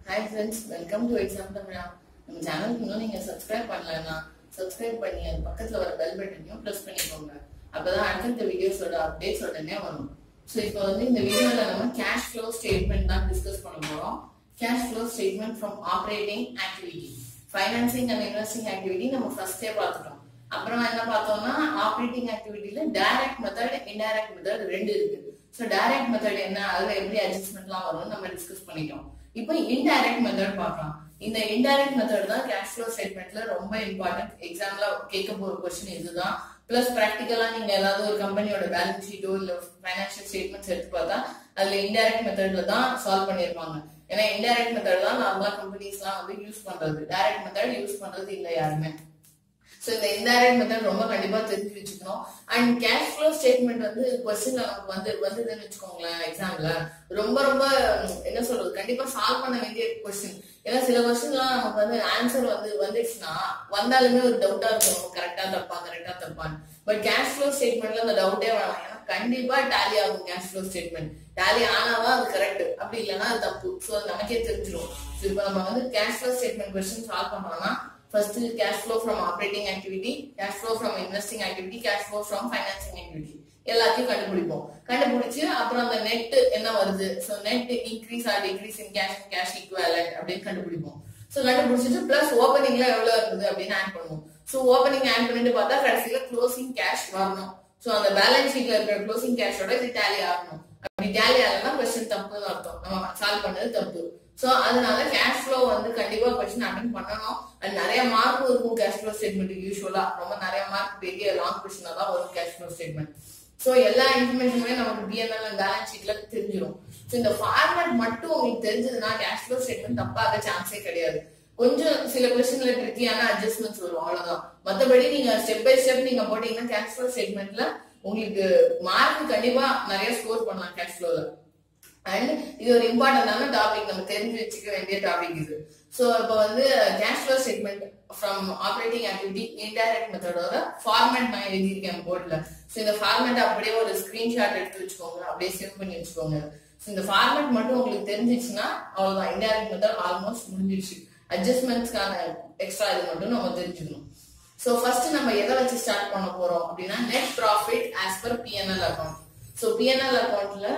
hi friends welcome to exam தமிழா நம்ம சேனலுக்கு இன்னும் நீங்க சப்ஸ்கிரைப் பண்ணலன்னா சப்ஸ்கிரைப் பண்ணி அது பக்கத்துல வர பெல் பட்டனையும் ப்ரெஸ் பண்ணிக்கோங்க அப்பதான் அடுத்தடுத்த வீடியோஸோட அப்டேட்ஸ் உடனே வரும் ஸோ இப்போ வந்து இந்த வீடியோல நம்ம கேஷ் ஃப்ளோ ஸ்டேட்மெண்ட் தான் டிஸ்கஸ் பண்ண போறோம் cash flow statement from operating activity financing and investing activity நம்ம ஃபர்ஸ்டே பார்த்துட்டோம் அப்புறம் என்ன பார்த்தோம்னா ஆப்ரேட்டிங் ஆக்டிவிட்டில டைரக்ட் மெத்தட் இன்டைரக்ட் மெத்தட் ரெண்டு இருக்கு ஸோ டைரக்ட் மெத்தட் என்ன அதுல எப்படி அட்ஜஸ்ட்மெண்ட்லாம் வரும்னு நம்ம டிஸ்கஸ் பண்ணிட்டோம் இப்போ இன்டைரக்ட் மெத்தட் பார்க்கலாம் இந்த இன்டைரக்ட் மெத்தட் தான் கேஷ் ஃப்ளோ ஸ்டேட்மெண்ட்ல ரொம்ப இம்பார்ட்டன்ட் எக்ஸாம்ல கேட்க போற கொஸ்டின் இதுதான் பிளஸ் ப்ராக்டிக்கலா நீங்க ஏதாவது ஒரு கம்பெனியோட பேலன்ஸ் ஷீட்டோ இல்ல ஃபைனான்சியல் ஸ்டேட்மெண்ட்ஸ் எடுத்து பார்த்தா அதுல இன்டைரக்ட் மெத்தட்ல தான் சால்வ் பண்ணிருப்பாங்க ஏன்னா இன்டைரக்ட் மெத்தட் தான் நார்மலா கம்பெனிஸ்லாம் வந்து யூஸ் பண்றது டைரக்ட் மெத்தட் யூஸ் பண்றது இல்லை யாருமே ஸோ இந்த இன்டைரக்ட் மெத்தட் ரொம்ப கண்டிப்பா தெரிஞ்சு வச்சுக்கணும் அண்ட் கேஷ் ஃப்ளோ ஸ்டேட்மெண்ட் வந்து கொஸ்டின்ல நமக்கு வந்து வந்ததுன்னு வச்சுக்கோங்களேன் எக்ஸாம்ல ரொம்ப ரொம்ப உம், என்ன சொல்றது கண்டிப்பா சால்வ் பண்ண வேண்டிய கொஸ்டின் ஏன்னா சில கொஸ்டின்லாம் நமக்கு வந்து ஆன்சர் வந்து வந்துச்சுன்னா வந்தாலுமே ஒரு டவுட்டா இருக்கும் நம்ம கரெக்டா தப்பா கரெக்டா தப்பான்னு பட் கேஷ் ஃப்ளோ ஸ்டேட்மெண்ட்ல அந்த டவுட்டே வேணாம் ஏன்னா கண்டிப்பா டேலி ஆகும் கேஷ் ஃப்ளோ ஸ்டேட்மெண்ட் டேலி ஆனாதான் அது கரெக்ட் அப்படி இல்லைன்னா அது தப்பு ஸோ அது நமக்கே தெரிஞ்சிடும் ஸோ இப்போ நம்ம வந்து cash flow statement question solve பண்றோம்னா first cash flow from operating activity cash flow from investing activity cash flow from financing activity எல்லாத்தையும் கண்டுபிடிப்போம் கண்டுபிடிச்சு அப்புறம் அந்த நெட் என்ன வருது so net increase or decrease in cash cash equivalent அப்படின்னு கண்டுபிடிப்போம் ஸோ கண்டுபிடிச்சிட்டு பிளஸ் ஓப்பனிங்ல எவ்வளவு இருக்குது அப்படின்னு ஆட் பண்ணுவோம் ஸோ ஓப்பனிங் ஆட் பண்ணிட்டு பார்த்தா கடைசியில க்ளோசிங் கேஷ் வரணும் ஸோ அந்த பேலன்ஸ் ஷீட்ல இருக்கிற க்ளோசிங் கேஷோட இது டேலி ஆகணும் அப்படி டேலி ஆகலன்னா கொஸ்டின் தப்புன்னு அர்த்தம் நம்ம சால்வ் பண்ணது தப்பு சோ அதனால கேஷ் ஃப்ளோ வந்து கண்டிப்பா கொஸ்டின் அட்டன் பண்ணணும் அண்ட் நிறைய மார்க் இருக்கும் கேஷ் ஃப்ளோ ஸ்டேட்மெண்ட் யூஸ்வலா ரொம்ப நிறைய மார்க் பெரிய லாங் கொஸ்டினா தான் வரும் கேஷ் ஃப்ளோ ஸ்டேட்மெண்ட் சோ எல்லா இன்ஃபர்மேஷனுமே நமக்கு பிஎன்எல் அண்ட் பேலன்ஸ் ஷீட்ல தெரிஞ்சிடும் சோ இந்த ஃபார்மேட் மட்டும் உங்களுக்கு தெரிஞ்சதுன்னா கேஷ் ஃப்ளோ ஸ்டேட்மெண்ட் தப்பாக சான்ஸே கிடையாது கொஞ்சம் சில கொஸ்டின்ல ட்ரிக்கியான அட்ஜஸ்ட்மெண்ட்ஸ் வரும் அவ்வளவுதான் மத்தபடி நீங்க ஸ்டெப் பை ஸ்டெப் நீங்க போட்டீங்கன்னா கேஷ் ஃப்ளோ ஸ்டேட்மெண்ட்ல உங்களுக்கு மார்க் கண்டிப்பா நிறைய ஸ்கோர் பண்ணலாம் கேஷ் ஃப்ளோல அண்ட் இது ஒரு இம்பார்ட்டன்டான டாபிக் நம்ம தெரிஞ்சு வச்சுக்க வேண்டிய டாபிக் இது ஸோ இப்போ வந்து cash flow statement from operating activity indirect மெத்தடோட ஃபார்மேட் நான் எழுதியிருக்கேன் போர்டில் ஸோ இந்த ஃபார்மேட் அப்படியே ஒரு ஸ்கிரீன்ஷாட் எடுத்து வச்சுக்கோங்க அப்படியே சேவ் பண்ணி வச்சுக்கோங்க ஸோ இந்த ஃபார்மேட் மட்டும் உங்களுக்கு தெரிஞ்சிச்சுன்னா அவ்வளோதான் இன்டைரக்ட் மெத்தட் ஆல்மோஸ்ட் முடிஞ்சிருச்சு அட்ஜஸ்ட்மெண்ட்ஸ்க்கான எக்ஸ்ட்ரா இது மட்டும் நம்ம தெரிஞ்சுக்கணும் ஸோ ஃபர்ஸ்ட் நம்ம எதை வச்சு ஸ்டார்ட் பண்ண போறோம் அப்படின்னா net profit as per PNL account so PNL அக்கௌண்ட்ல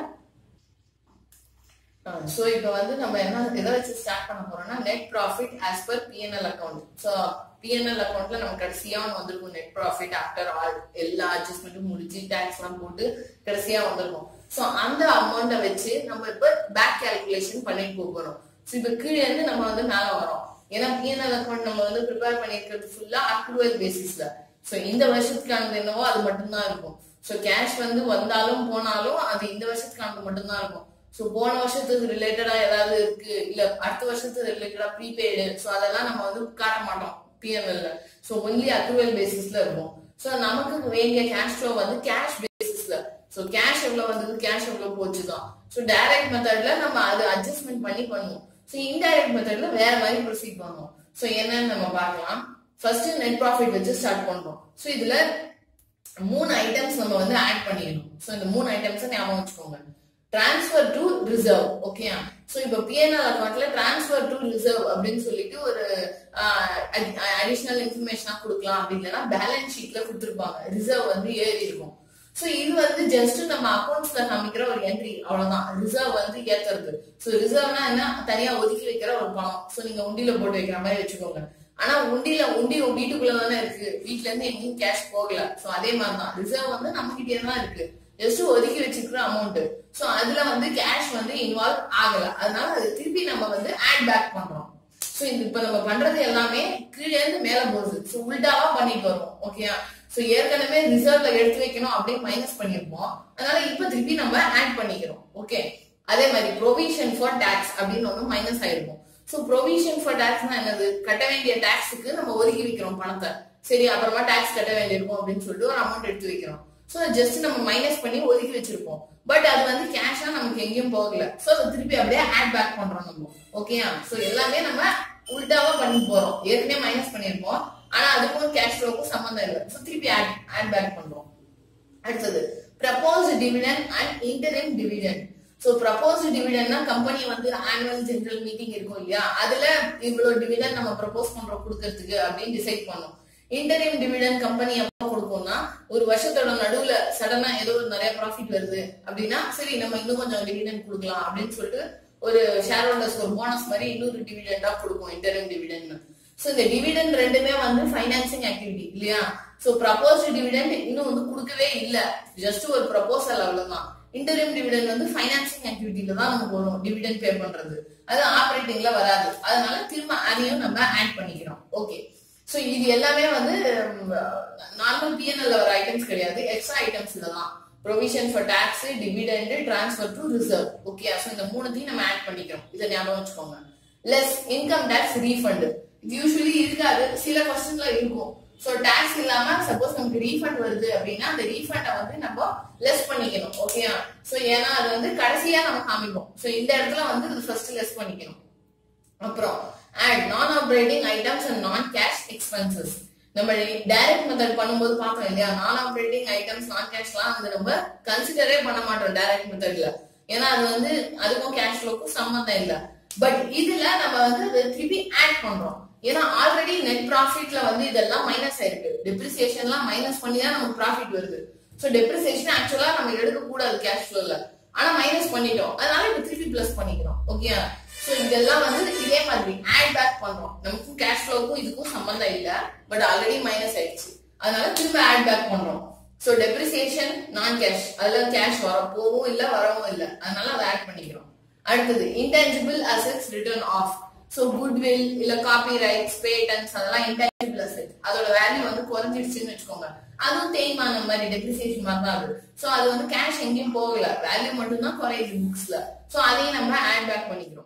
ஸோ இப்போ வந்து நம்ம என்ன எதை வச்சு ஸ்டார்ட் பண்ண போறோம்னா net profit as per PNL account so PNL அக்கௌண்ட்ல நம்ம கடைசியா ஒன்று வந்திருக்கும் நெட் ப்ராஃபிட் ஆஃப்டர் ஆல் எல்லா அட்ஜஸ்ட்மெண்ட்டும் முடிஞ்சு டேக்ஸ் எல்லாம் போட்டு கடைசியா வந்திருக்கும் ஸோ அந்த அமௌண்ட்டை வச்சு நம்ம இப்போ பேக் கால்குலேஷன் பண்ணிட்டு போக போறோம் ஸோ இப்போ கீழே இருந்து நம்ம வந்து மேலே வரோம் ஏன்னா பிஎன்எல் அக்கௌண்ட் நம்ம வந்து ப்ரிப்பேர் பண்ணிருக்கிறது ஃபுல்லா அக்ரூவல் பேசிஸ்ல ஸோ இந்த வருஷத்துக்கானது என்னவோ அது மட்டும்தான் இருக்கும் ஸோ கேஷ் வந்து வந்தாலும் போனாலும் அது இந்த வருஷத்துக்கானது மட்டும்தான் இருக்கும் ஸோ போன வருஷத்துக்கு ரிலேட்டடா ஏதாவது இருக்கு இல்ல அடுத்த வருஷத்துக்கு ரிலேட்டடா ப்ரீபெய்டு ஸோ அதெல்லாம் நம்ம வந்து காட்ட மாட்டோம் பிஎன்எல்ல ஸோ ஒன்லி அக்ரூவல் பேசிஸ்ல இருக்கும் ஸோ நமக்கு வேண்டிய கேஷ் ஃப்ளோ வந்து கேஷ் பேசிஸ்ல ஸோ கேஷ் எவ்வளவு வந்தது கேஷ் எவ்வளவு போச்சு தான் ஸோ டைரக்ட் மெத்தட்ல நம்ம அது அட்ஜஸ்ட்மெண்ட் பண்ணி பண்ணுவோம் ஸோ இன்டைரக்ட் மெத்தட்ல வேற மாதிரி ப்ரொசீட் பண்ணுவோம் ஸோ என்னன்னு நம்ம பார்க்கலாம் ஃபர்ஸ்ட் நெட் ப்ராஃபிட் வச்சு ஸ்டார்ட் பண்றோம் ஸோ இதுல மூணு ஐட்டம்ஸ் நம்ம வந்து ஆட் பண்ணிடணும் ஸோ இந்த மூணு ஐட்டம்ஸ் ஞாபகம் வச்சுக்கோங்க transfer to reserve okay so இப்போ பிஎன்ஆர் அக்கௌண்ட்ல டிரான்ஸ்ஃபர் டு ரிசர்வ் அப்படின்னு சொல்லிட்டு ஒரு அடிஷனல் இன்ஃபர்மேஷனா கொடுக்கலாம் அப்படி இல்லைன்னா பேலன்ஸ் ஷீட்ல கொடுத்துருப்பாங்க ரிசர்வ் வந்து ஏறி இருக்கும் ஸோ இது வந்து ஜஸ்ட் நம்ம அக்கௌண்ட்ஸ்ல காமிக்கிற ஒரு என்ட்ரி அவ்வளவுதான் ரிசர்வ் வந்து ஏத்துறது ஸோ ரிசர்வ்னா என்ன தனியா ஒதுக்கி வைக்கிற ஒரு பணம் ஸோ நீங்க உண்டியில போட்டு வைக்கிற மாதிரி வச்சுக்கோங்க ஆனா உண்டியில உண்டி வீட்டுக்குள்ள தானே இருக்கு வீட்ல இருந்து எங்கேயும் கேஷ் போகல ஸோ அதே மாதிரி தான் ரிசர்வ் வந்து நம்ம கிட்டே தான் இருக்கு ஜஸ்ட் ஒதுக்கி வச்சிருக்கிற அமௌண்ட் ஸோ அதுல வந்து கேஷ் வந்து இன்வால்வ் ஆகல அதனால அது திருப்பி நம்ம வந்து ஆட் பேக் பண்றோம் ஸோ இது இப்ப நம்ம பண்றது எல்லாமே கீழே இருந்து மேல போகுது ஸோ உல்டாவா பண்ணிட்டு வரோம் ஓகேயா ஸோ ஏற்கனவே ரிசர்வ்ல எடுத்து வைக்கணும் அப்படின்னு மைனஸ் பண்ணிருப்போம் அதனால இப்ப திருப்பி நம்ம ஆட் பண்ணிக்கிறோம் ஓகே அதே மாதிரி ப்ரொவிஷன் ஃபார் டேக்ஸ் அப்படின்னு ஒன்று மைனஸ் ஆயிருக்கும் ஸோ ப்ரொவிஷன் ஃபார் டேக்ஸ்னா என்னது கட்ட வேண்டிய டேக்ஸுக்கு நம்ம ஒதுக்கி வைக்கிறோம் பணத்தை சரி அப்புறமா டேக்ஸ் கட்ட வேண்டியிருக்கும் அப்படின்னு சொல்லிட்டு ஒரு அமௌண்ட் எடுத்து வைக்கிறோம் ஸோ ஜஸ்ட் நம்ம மைனஸ் பண்ணி ஒதுக்கி வச்சிருப்போம் பட் அது வந்து கேஷா நமக்கு எங்கேயும் போகல ஸோ அதை திருப்பி அப்படியே ஆட் பேக் பண்றோம் நம்ம ஓகேயா ஸோ எல்லாமே நம்ம உல்டாவா பண்ணி போறோம் ஏற்கனவே மைனஸ் பண்ணிருப்போம் ஆனா அதுக்கும் கேஷ் ஃப்ளோக்கும் சம்மந்தம் இல்லை ஸோ திருப்பி ஆட் ஆட் பேக் பண்றோம் அடுத்தது propose dividend and interim dividend so propose டிவிடெண்ட்னா கம்பெனி வந்து ஆனுவல் ஜெனரல் மீட்டிங் இருக்கும் இல்லையா அதுல இவ்வளவு டிவிடெண்ட் நம்ம ப்ரப்போஸ் பண்றோம் கொடுக்கறதுக்கு அப்படின்னு டிசைட் பண்ணும் இன்டரிம் டிவிடெண்ட் கம்பெனி எப்போ கொடுக்கும்னா ஒரு வருஷத்தோட நடுவுல சடனா ஏதோ ஒரு நிறைய ப்ராஃபிட் வருது அப்படின்னா சரி நம்ம இன்னும் கொஞ்சம் டிவிடெண்ட் கொடுக்கலாம் அப்படின்னு சொல்லிட்டு ஒரு ஷேர் ஹோல்டர்ஸ் ஒரு போனஸ் மாதிரி இன்னொரு டிவிடெண்டா கொடுக்கும் இன்டரிம் டிவிடெண்ட் சோ இந்த டிவிடெண்ட் ரெண்டுமே வந்து ஃபைனான்சிங் ஆக்டிவிட்டி இல்லையா சோ ப்ரப்போஸ்ட் டிவிடெண்ட் இன்னும் வந்து கொடுக்கவே இல்ல ஜஸ்ட் ஒரு ப்ரப்போசல் அவ்வளவுதான் இன்டரிம் டிவிடெண்ட் வந்து ஃபைனான்சிங் ஆக்டிவிட்டில தான் நமக்கு வரும் டிவிடெண்ட் பே பண்றது அது ஆப்ரேட்டிங்ல வராது அதனால திரும்ப அதையும் நம்ம ஆட் பண்ணிக்கிறோம் ஓகே சோ இது எல்லாமே வந்து நார்மல் பிஎன்எல்ல வர ஐட்டம்ஸ் கிடையாது எக்ஸ்ட்ரா ஐட்டம்ஸ்ல தான் provision for tax dividend transfer to reserve okay so இந்த மூணுத்தையும் நம்ம ஆட் பண்ணிக்கிறோம் இதை ஞாபகம் வச்சுக்கோங்க லெஸ் இன்கம் டாக்ஸ் ரீஃபண்ட் இது யூஸ்வலி இருக்காது சில கொஸ்டின்ல இருக்கும் சோ டாக்ஸ் இல்லாம சப்போஸ் நமக்கு ரீஃபண்ட் வருது அப்படின்னா அந்த ரீஃபண்டை வந்து நம்ம லெஸ் பண்ணிக்கணும் ஓகேயா சோ ஏன்னா அது வந்து கடைசியா நம்ம காமிப்போம் சோ இந்த இடத்துல வந்து இது ஃபர்ஸ்ட் லெஸ் பண்ணிக்கணும் அப்புறம் add non operating items and non cash expenses நம்ம டைரக்ட் மெத்தட் பண்ணும்போது பார்த்தோம் இல்லையா நான் ஆப்ரேட்டிங் ஐட்டம்ஸ் நான் கேஷ்லாம் வந்து நம்ம கன்சிடரே பண்ண மாட்டோம் டைரக்ட் மெத்தட்ல ஏன்னா அது வந்து அதுக்கும் கேஷ் ஃப்ளோக்கும் சம்மந்தம் இல்ல பட் இதுல நம்ம வந்து அதை திருப்பி ஆட் பண்றோம் ஏன்னா ஆல்ரெடி நெட் ப்ராஃபிட்ல வந்து இதெல்லாம் மைனஸ் ஆயிருக்கு டெப்ரிசியேஷன்லாம் மைனஸ் பண்ணி தான் நமக்கு ப்ராஃபிட் வருது ஸோ டெப்ரிசியேஷன் ஆக்சுவலா நம்ம எடுக்க கூடாது கேஷ் ஃப்ளோல ஆனா மைனஸ் பண்ணிட்டோம் அதனால இப்ப திருப்பி பிளஸ் பண்ணிக்கிறோம் ஓகே சோ இதெல்லாம் வந்து இதே மாதிரி ஆட் பேக் பண்றோம் நமக்கும் கேஷ் ஃப்ளோக்கும் இதுக்கும் சம்பந்தம் இல்ல பட் ஆல்ரெடி மைனஸ் ஆயிடுச்சு அதனால திரும்ப ஆட் பேக் பண்றோம் சோ டெப்ரிசியேஷன் நான் கேஷ் அதுல கேஷ் வர போவும் இல்ல வரவும் இல்ல அதனால அதை ஆட் பண்ணிக்கிறோம் அடுத்தது intangible assets written off so goodwill இல்ல காப்பி ரைட்ஸ் பேட்டன்ஸ் அதெல்லாம் இன்டென்ஜிபிள் அசெட் அதோட வேல்யூ வந்து குறைஞ்சிடுச்சுன்னு வச்சுக்கோங்க அதுவும் தேய்மானம் மாதிரி டெப்ரிசியேஷன் மாதிரி தான் அது சோ அது வந்து கேஷ் எங்கேயும் போகல வேல்யூ மட்டும் தான் குறையுது புக்ஸ்ல சோ அதையும் நம்ம ஆட் பேக் பண்ணிக்கிறோம்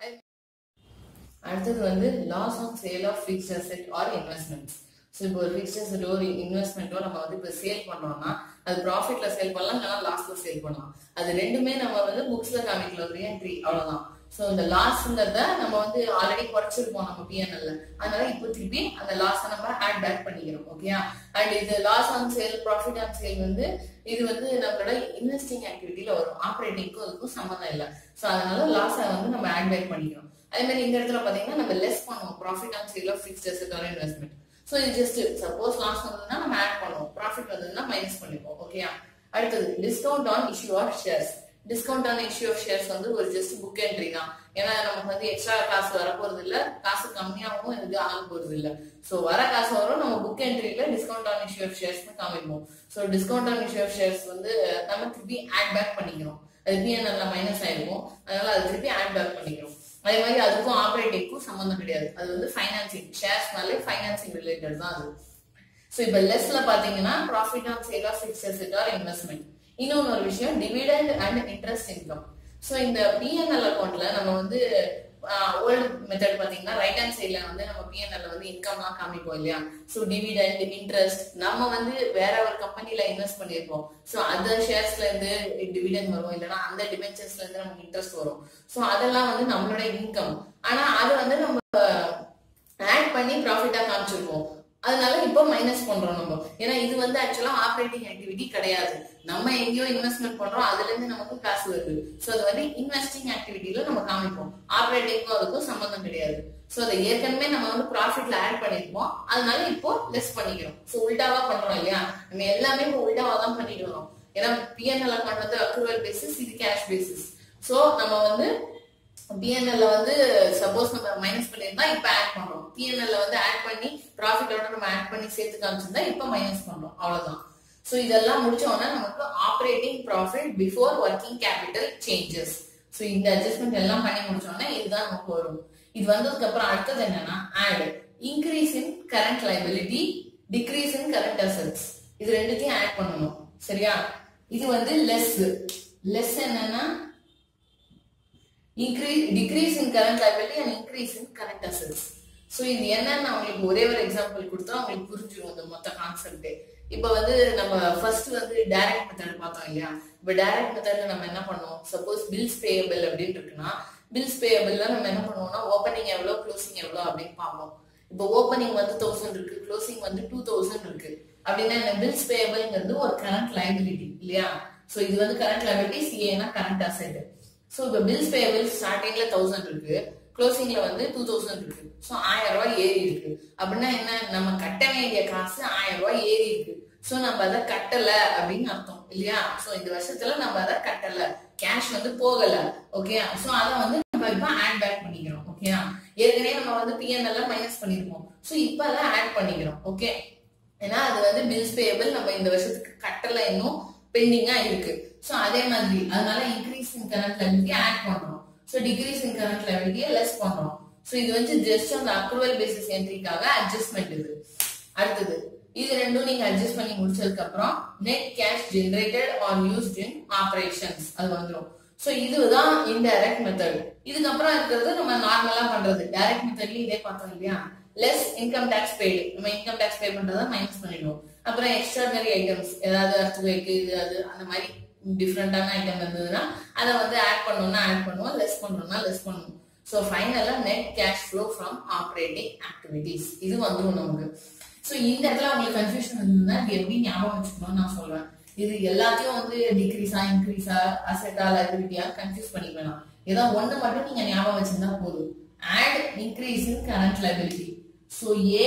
அடுத்தது வந்து loss on sale of fixed asset or investment so இப்போ ஒரு ஃபிக்ஸ்ட் அசெட் ஒரு இன்வெஸ்ட்மெண்ட்டோ நம்ம வந்து இப்போ சேல் பண்றோம்னா அது ப்ராஃபிட்ல சேல் பண்ணலாம் இல்லைனா லாஸ்ல சேல் பண்ணலாம் அது ரெண்டுமே நம்ம வந்து புக்ஸ்ல காமிக்கல ஒரு என்ட்ரி அவ்வளவுதான் ஸோ இந்த லாஸ்ங்கிறத நம்ம வந்து ஆல்ரெடி குறைச்சிருப்போம் நம்ம பிஎன்எல்ல அதனால இப்போ திருப்பி அந்த லாஸை நம்ம ஆட் பேக் பண்ணிக்கிறோம் ஓகேயா அண்ட் இது loss on sale profit on sale வந்து இது வந்து நம்மளோட இன்வெஸ்டிங் ஆக்டிவிட்டியில வரும் ஆப்ரேட்டிங்க்கும் அதுக்கும் சம்மந்தம் இல்லை ஸோ அதனால லாஸை வந்து நம்ம ஆட் பேக் பண்ணிக்கிறோம் அதே மாதிரி இந்த இடத்துல பாத்தீங்கன்னா நம்ம லெஸ் பண்ணுவோம் profit on sale of fixed asset or investment so இது ஜஸ்ட் சப்போஸ் லாஸ் வந்ததுன்னா நம்ம ஆட் பண்ணுவோம் ப்ராஃபிட் வந்ததுன்னா மைனஸ் பண்ணிப்போம் ஓகேயா அடுத்தது discount on issue of shares discount on issue of shares வந்து ஒரு ஜஸ்ட் புக் என்ட்ரி தான் ஏன்னா நமக்கு வந்து எக்ஸ்ட்ரா காசு வர போறது இல்ல காசு கம்மியாகவும் இது ஆக போறது இல்ல சோ வர காசு வரும் நம்ம புக் என்ட்ரியில discount on issue of shares காமிப்போம் so discount on issue of shares வந்து நம்ம திருப்பி ஆட் பேக் பண்ணிக்கிறோம் அது பிஎன்எல்ல மைனஸ் ஆயிருக்கும் அதனால அது திருப்பி ஆட் பேக் பண்ணிக்கிறோம் அதே மாதிரி அதுக்கும் ஆப்ரேட்டிங்க்கும் சம்மந்தம் கிடையாது அது வந்து ஃபைனான்சிங் ஷேர்ஸ்னாலே ஃபைனான்சிங் ரிலேட்டட் தான் அது ஸோ இப்போ லெஸ்ல பாத்தீங்கன்னா profit on sale of fix asset or investment இன்னொன்னு ஒரு விஷயம் dividend and interest income so இந்த பிஎன்எல் அக்கௌண்ட்ல நம்ம வந்து ஓல்டு மெத்தட் பாத்தீங்கன்னா ரைட் ஹேண்ட் சைட்ல வந்து நம்ம பிஎன்எல்ல வந்து இன்கம்லாம் காமிப்போம் இல்லையா ஸோ டிவிடெண்ட் இன்ட்ரெஸ்ட் நம்ம வந்து வேற ஒரு கம்பெனில இன்வெஸ்ட் பண்ணியிருப்போம் ஸோ அந்த ஷேர்ஸ்ல இருந்து டிவிடெண்ட் வரும் இல்லைன்னா அந்த டிபென்ச்சர்ஸ்ல இருந்து நமக்கு இன்ட்ரெஸ்ட் வரும் ஸோ அதெல்லாம் வந்து நம்மளோட இன்கம் ஆனா அது வந்து நம்ம ஆட் பண்ணி ப்ராஃபிட்டா காமிச்சிருப்போம் அதனால இப்போ மைனஸ் பண்றோம் நம்ம ஏன்னா இது வந்து ஆக்சுவலா ஆப்ரேட்டிங் ஆக்டிவிட்டி கிடையாது நம்ம எங்கேயோ இன்வெஸ்ட்மெண்ட் பண்றோம் அதுல இருந்து நமக்கு காசு வருது சோ அது வந்து இன்வெஸ்டிங் ஆக்டிவிட்டில நம்ம காமிப்போம் ஆப்ரேட்டிங்க்கும் அதுக்கும் சம்பந்தம் கிடையாது சோ அதை ஏற்கனவே நம்ம வந்து ப்ராஃபிட்ல ஆட் பண்ணிருப்போம் அதனால இப்போ லெஸ் பண்ணிக்கிறோம் சோ உல்டாவா பண்றோம் இல்லையா நம்ம எல்லாமே இப்போ உல்டாவா தான் பண்ணிட்டு வரோம் ஏன்னா பிஎன்எல் அக்கௌண்ட் வந்து அக்ரூவல் பேசிஸ் இது கேஷ் பேசிஸ் சோ நம்ம வந்து பிஎன்எல்ல வந்து சப்போஸ் நம்ம மைனஸ் பண்ணியிருந்தா இப்ப ஆட் பண்றோம் பிஎன்எல்ல வந்து ஆட் பண்ணி ப்ராஃபிட்டோட நம்ம ஆட் பண்ணி சேர்த்து காமிச்சிருந்தா இப்ப மைனஸ் பண்றோம் அவ்வளவுதான் சோ இதெல்லாம் முடிச்ச உடனே நமக்கு operating profit before working capital changes so இந்த அட்ஜஸ்ட்மெண்ட் எல்லாம் பண்ணி முடிச்ச உடனே இதுதான் நமக்கு வரும் இது வந்ததுக்கு அப்புறம் அடுத்தது என்னன்னா add increase in current liability decrease in current assets இது ரெண்டுத்தையும் ஆட் பண்ணணும் சரியா இது வந்து லெஸ் லெஸ் என்னன்னா increase decrease in current liability and increase in current assets so இது என்னன்னு நான் உங்களுக்கு ஒரே ஒரு எக்ஸாம்பிள் கொடுத்தா உங்களுக்கு புரிஞ்சிடும் இந்த மொத்த கான்செப்ட் இப்போ வந்து நம்ம ஃபர்ஸ்ட் வந்து டைரக்ட் மெத்தட் பார்த்தோம் இல்லையா இப்போ டைரக்ட் மெத்தட்ல நம்ம என்ன பண்ணோம் சப்போஸ் பில்ஸ் பேயபிள் அப்படின்னு இருக்குன்னா பில்ஸ் பேயபிள்ல நம்ம என்ன பண்ணுவோம்னா ஓப்பனிங் எவ்வளோ க்ளோசிங் எவ்வளோ அப்படின்னு பார்ப்போம் இப்போ ஓப்பனிங் வந்து தௌசண்ட் இருக்கு க்ளோசிங் வந்து டூ தௌசண்ட் இருக்கு அப்படின்னா இந்த பில்ஸ் பேயபிள்ங்கிறது ஒரு கரண்ட் லைபிலிட்டி இல்லையா ஸோ இது வந்து கரண்ட் லைபிலிட்டி சிஏனா கரண்ட் அசெட் ஸோ இப்போ பில்ஸ் பேபிள் ஸ்டார்டிங்ல தௌசண்ட் இருக்கு க்ளோசிங்ல வந்து டூ தௌசண்ட் இருக்கு ஸோ ஆயிரம் ரூபாய் ஏறி இருக்கு அப்படின்னா என்ன நம்ம கட்ட வேண்டிய காசு ஆயிரம் ரூபாய் ஏறி இருக்கு ஸோ நம்ம அதை கட்டல அப்படின்னு அர்த்தம் இல்லையா ஸோ இந்த வருஷத்துல நம்ம அதை கட்டல கேஷ் வந்து போகல ஓகே ஸோ அதை வந்து நம்ம இப்போ ஆட் பேக் பண்ணிக்கிறோம் ஓகே ஏற்கனவே நம்ம வந்து பிஎன்எல் மைனஸ் பண்ணிருக்கோம் ஸோ இப்போ அதை ஆட் பண்ணிக்கிறோம் ஓகே ஏன்னா அது வந்து பில்ஸ் பேபிள் நம்ம இந்த வருஷத்துக்கு கட்டல இன்னும் பெண்டிங்கா இருக்கு ஸோ அதே மாதிரி அதனால இன்க்ரீஸ் இன் கரண்ட் லெவலுக்கு ஆட் பண்றோம் ஸோ டிக்ரீஸ் இன் கரண்ட் லெவலுக்கு லெஸ் பண்றோம் ஸோ இது வந்து ஜஸ்ட் அந்த அக்ரூவல் பேசிஸ் என்ட்ரிக்காக அட்ஜஸ்ட்மெண்ட் இது அடுத்தது இது ரெண்டும் நீங்க அட்ஜஸ்ட் பண்ணி முடிச்சதுக்கு அப்புறம் net cash generated or used in operations அது வந்துடும் ஸோ இதுதான் இன்டைரக்ட் மெத்தட் இதுக்கப்புறம் இருக்கிறது நம்ம நார்மலா பண்றது டைரக்ட் மெத்தட்லயும் இதே பார்த்தோம் இல்லையா லெஸ் இன்கம் டேக்ஸ் பெய்டு நம்ம இன்கம் டேக்ஸ் பே பண்றதை மைனஸ் பண்ணிடுவோம் அப்புறம் எக்ஸ்ட்ராடனரி ஐட்டம்ஸ் ஏதாவது அர்த்துவேக்கு இது அது அந்த மாதிரி டிஃப்ரெண்டான ஐட்டம் இருந்ததுன்னா அதை வந்து ஆட் பண்ணோம்னா ஆட் பண்ணுவோம் லெஸ் பண்றோம்னா லெஸ் பண்ணுவோம் ஸோ ஃபைனலா net cash flow from operating activities இது வந்துடும் நமக்கு ஸோ இந்த இடத்துல உங்களுக்கு கன்ஃபியூஷன் இருந்ததுன்னா இது எப்படி ஞாபகம் வச்சுக்கணும்னு நான் சொல்றேன் இது எல்லாத்தையும் வந்து டிக்ரீஸா இன்க்ரீஸா அசெட்டா லைபிலிட்டியா கன்ஃபியூஸ் பண்ணிக்க வேணாம் ஏதோ ஒண்ணு மட்டும் நீங்க ஞாபகம் வச்சிருந்தா போதும் add increase in current liability so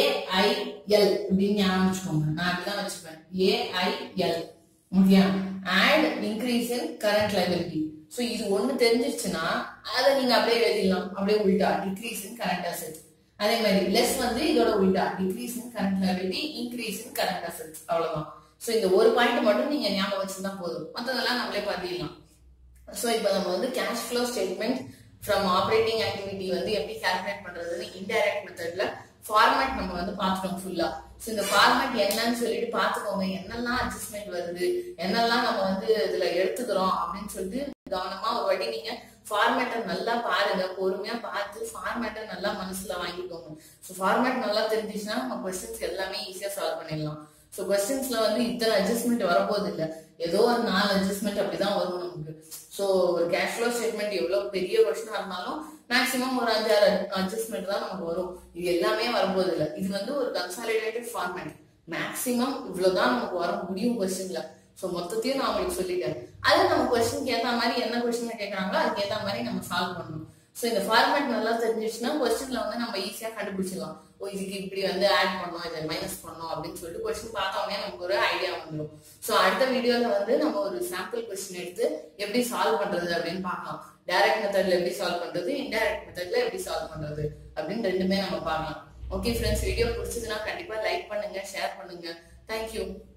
AIL அப்படின்னு ஞாபகம் வச்சுக்கோங்க நான் அப்படிதான் வச்சுப்பேன் AIL okay add increase in current liability so இது ஒண்ணு தெரிஞ்சிருச்சுன்னா அதை நீங்க அப்படியே எழுதிடலாம் அப்படியே உள்டா டிக்ரீஸ் இன் கரண்ட் அசெட் அதே மாதிரி லெஸ் வந்து இதோட உள்டா decrease in current liability increase in current assets அவ்வளவுதான் ஸோ இந்த ஒரு பாயிண்ட் மட்டும் நீங்க ஞாபகம் வச்சிருந்தா போதும் மற்றதெல்லாம் நம்மளே பண்ணிடலாம் ஸோ இப்போ நம்ம வந்து cash flow statement from operating activity வந்து எப்படி கால்குலேட் பண்றதுன்னு இன்டைரக்ட் மெத்தட்ல ஃபார்மேட் நம்ம வந்து பார்த்துட்டோம் ஃபுல்லா ஸோ இந்த ஃபார்மேட் என்னன்னு சொல்லிட்டு பார்த்துக்கோங்க என்னெல்லாம் அட்ஜஸ்ட்மெண்ட் வருது என்னெல்லாம் நம்ம வந்து இதுல எடுத்துக்கிறோம் அப்படின்னு சொல்லிட்டு கவனமா ஒரு வாட்டி நீங்க ஃபார்மேட்டை நல்லா பாருங்க பொறுமையா பார்த்து ஃபார்மேட்டை நல்லா மனசுல வாங்கிக்கோங்க ஸோ ஃபார்மேட் நல்லா தெரிஞ்சிச்சுன்னா நம்ம கொஸ்டின்ஸ் எல்லாமே ஈஸியா சால்வ் பண்ணிடலாம் ஸோ கொஸ்டின்ஸ்ல வந்து இத்தனை அட்ஜஸ்ட்மெண்ட் வரப்போகுது இல்லை ஏதோ ஒரு நாலு அட்ஜஸ்ட்மெண்ட் அப்படிதான் வரும் நமக்கு ஸோ ஒரு கேஷ் ஃப்ளோ ஸ்டேட்மெண்ட் எவ்வளவு பெரிய கொஸ்டினா இருந்தாலும் மேக்ஸிமம் ஒரு அஞ்சாறு அட்ஜஸ்ட்மெண்ட் தான் நமக்கு வரும் இது எல்லாமே வரப்போகுது இல்லை இது வந்து ஒரு கன்சாலிடேட்டட் ஃபார்மேட் மேக்ஸிமம் இவ்வளவுதான் நமக்கு வர முடியும் கொஸ்டின்ல ஸோ மொத்தத்தையும் நான் உங்களுக்கு சொல்லிட்டேன் அது நம்ம கொஸ்டினுக்கு ஏற்ற மாதிரி என்ன கொஸ்டின் கேட்கறாங்களோ அதுக்கு ஏற்ற மாதிரி நம்ம சால்வ் பண்ணணும் ஸோ இந்த ஃபார்மேட் நல்லா தெரிஞ்சிச்சுன்னா கொஸ்டின்ல வந்து நம்ம ஈஸியா கண்டுபிடிச்சிடலாம் ஓ இதுக்கு இப்படி வந்து ஆட் பண்ணோம் இதை மைனஸ் பண்ணோம் அப்படின்னு சொல்லிட்டு கொஸ்டின் பார்த்தோமே நமக்கு ஒரு ஐடியா வந்துடும் ஸோ அடுத்த வீடியோல வந்து நம்ம ஒரு சாம்பிள் கொஸ்டின் எடுத்து எப்படி சால்வ் பண்றது அப்படின்னு பார்க்கலாம் டைரக்ட் மெத்தட்ல எப்படி சால்வ் பண்றது இன்டைரக்ட் மெத்தட்ல எப்படி சால்வ் பண்றது அப்படின்னு ரெண்டுமே நம்ம பார்க்கலாம் ஓகே ஃப்ரெண்ட்ஸ் வீடியோ பிடிச்சதுன்னா கண்டிப்பா லைக் பண்ணுங்க ஷேர் பண்ணுங்க தேங்க்யூ